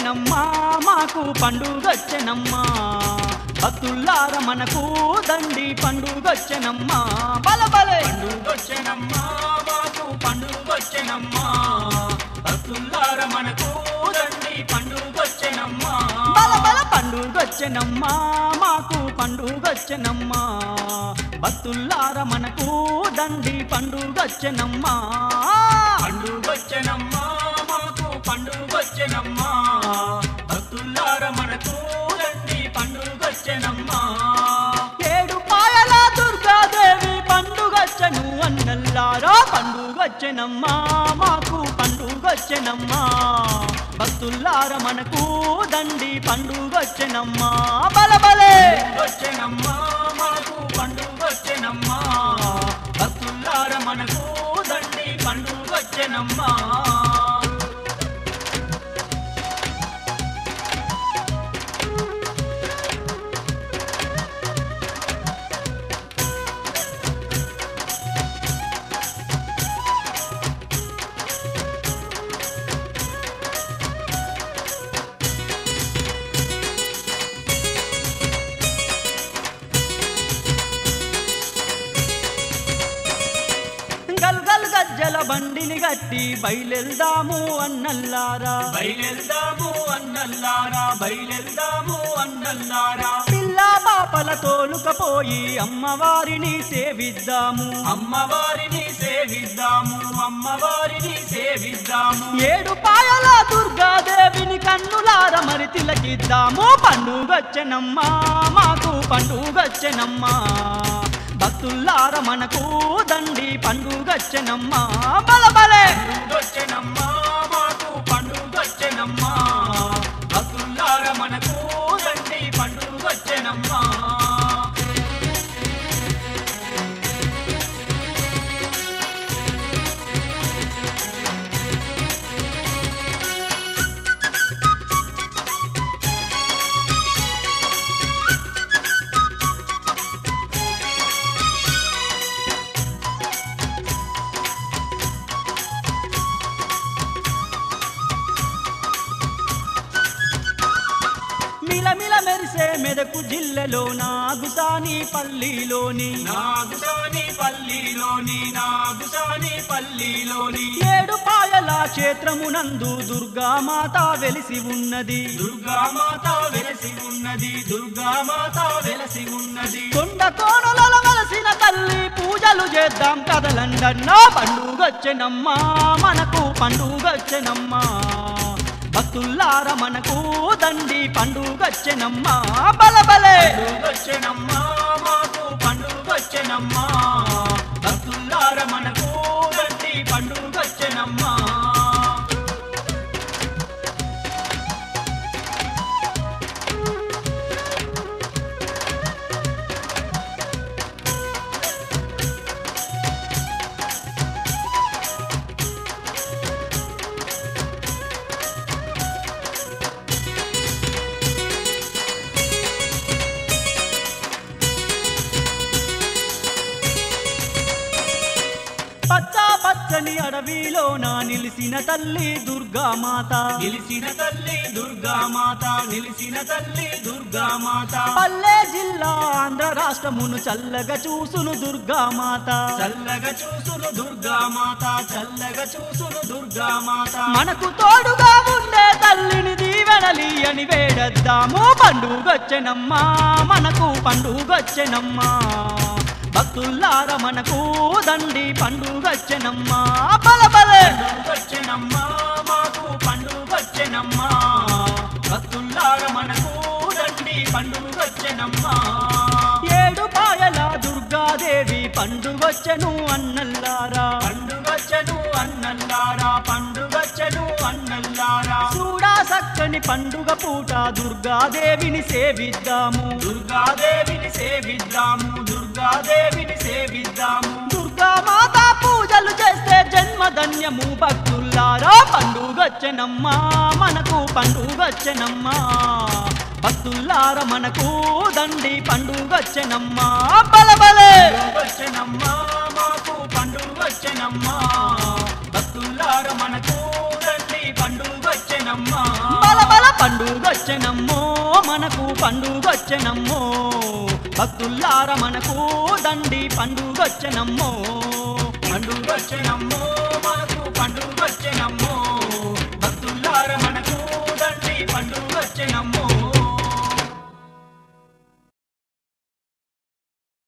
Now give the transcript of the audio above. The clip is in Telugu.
వచ్చెనమ్మా మాకు పండుగొచ్చెనమ్మా భక్తుల్లార మనకు దండి పండుగొచ్చెనమ్మా బలబలే పండుగొచ్చెనమ్మా మాకు పండుగొచ్చెనమ్మా భక్తులార మనకు దండి పండుగొచ్చెనమ్మా బలబల పండుగొచ్చెనమ్మా మాకు పండుగొచ్చెనమ్మా భక్తుల్లార మనకు దండి పండుగొచ్చెనమ్మా పండుగొచ్చెనమ్మా మాకు పండుగొచ్చెనమ్మా భక్తులార మనకు దండి పండుగొచ్చెనమ్మా ఏడు పాయల దుర్గాదేవి పండుగొచ్చెను అన్నల్లారా పండుగొచ్చెనమ్మా మాకు పండుగొచ్చెనమ్మా భక్తుల్లార మనకు దండి పండుగొచ్చెనమ్మా బలబలే వచ్చెనమ్మా మాకు పండుగొచ్చెనమ్మా భక్తులార మనకు దండి పండుగొచ్చెనమ్మా గల్ గల్ గజ్జల బండిని గట్టి బయలెల్దాము అన్నల్లారా బయలెల్దాము అన్నల్లారా బయలెల్దాము అన్నల్లారా పిల్ల పాపల తోలుకపోయి అమ్మవారిని సేవిద్దాము అమ్మవారిని సేవిద్దాము అమ్మవారిని సేవిద్దాము ఏడు పాయల దుర్గాదేవిని కన్నులార మరి తిలకిద్దాము పండుగొచ్చెనమ్మా మాకు పండుగొచ్చెనమ్మా భక్తుల్లార మనకు దండి పండుగొచ్చెనమ్మా బలబలే పండుగొచ్చెనమ్మా మాకు పండుగొచ్చెనమ్మా భక్తులార మనకు దండి పండుగొచ్చెనమ్మా మిలమిల మెరిసే మెదకు జిల్లెలో నాగుసాని పల్లిలోని నాగుసాని పల్లిలోని నాగుసాని పల్లిలోని ఏడు పాయల క్షేత్రమునందు దుర్గామాత వెలిసి ఉన్నది దుర్గామాత వెలసి ఉన్నది దుర్గామాత వెలసి ఉన్నది కొండ కోణలలో వెలసిన తల్లి పూజలు చేద్దాం కదలండన్నా పండుగొచ్చెనమ్మా మనకు పండుగొచ్చెనమ్మా భక్తుల్లార మనకు దండి పండుగొచ్చెనమ్మా బలబలే పండుగొచ్చెనమ్మా మాకు పండుగొచ్చెనమ్మా భక్తులార మనకు దండి పండుగొచ్చెనమ్మా పచ్చ పచ్చని అడవిలో నా నిలిసిన తల్లి దుర్గామాత నిలిసిన తల్లి దుర్గామాత నిలిసిన తల్లి దుర్గామాత పల్లె జిల్లా ఆంధ్ర రాష్ట్రమును చల్లగా చూసును దుర్గామాత చల్లగా చూసును దుర్గామాత చల్లగా చూసును దుర్గామాత మనకు తోడుగా ఉండే తల్లిని దీవెనలి అని వేడద్దాము పండుగొచ్చెనమ్మా మనకు పండుగొచ్చెనమ్మా భక్తుల్లార మనకు దండి పండుగొచ్చెనమ్మా బలబలే పండుగొచ్చెనమ్మా మాకు పండుగొచ్చెనమ్మా భక్తులార మనకు దండి పండుగొచ్చెనమ్మా ఏడు పాయల దుర్గాదేవి పండుగొచ్చెను అన్నల్లారా పండుగొచ్చెను అన్నల్లారా పండుగొచ్చెను అన్నల్లారా చూడా చక్కని పండుగ పూట దుర్గాదేవిని సేవిద్దాము దుర్గాదేవిని సేవిద్దాము దుర్గాదేవిని సేవిద్దాము దుర్గామాత పూజలు చేస్తే జన్మధన్యము భక్తుల్లారా పండుగొచ్చెనమ్మా మనకు పండుగొచ్చెనమ్మా భక్తుల్లార మనకు దండి పండుగొచ్చెనమ్మా బలబలే వచ్చెనమ్మా మాకు పండుగొచ్చెనమ్మా భక్తులార మనకు రండి పండుగొచ్చెనమ్మా బలబల పండుగొచ్చెనమ్మో మనకు పండుగొచ్చెనమ్మో భక్తుల్లార మనకు దండి పండుగొచ్చెనమ్మో పండుగొచ్చెనమ్మో మనకు పండుగొచ్చెనమ్మో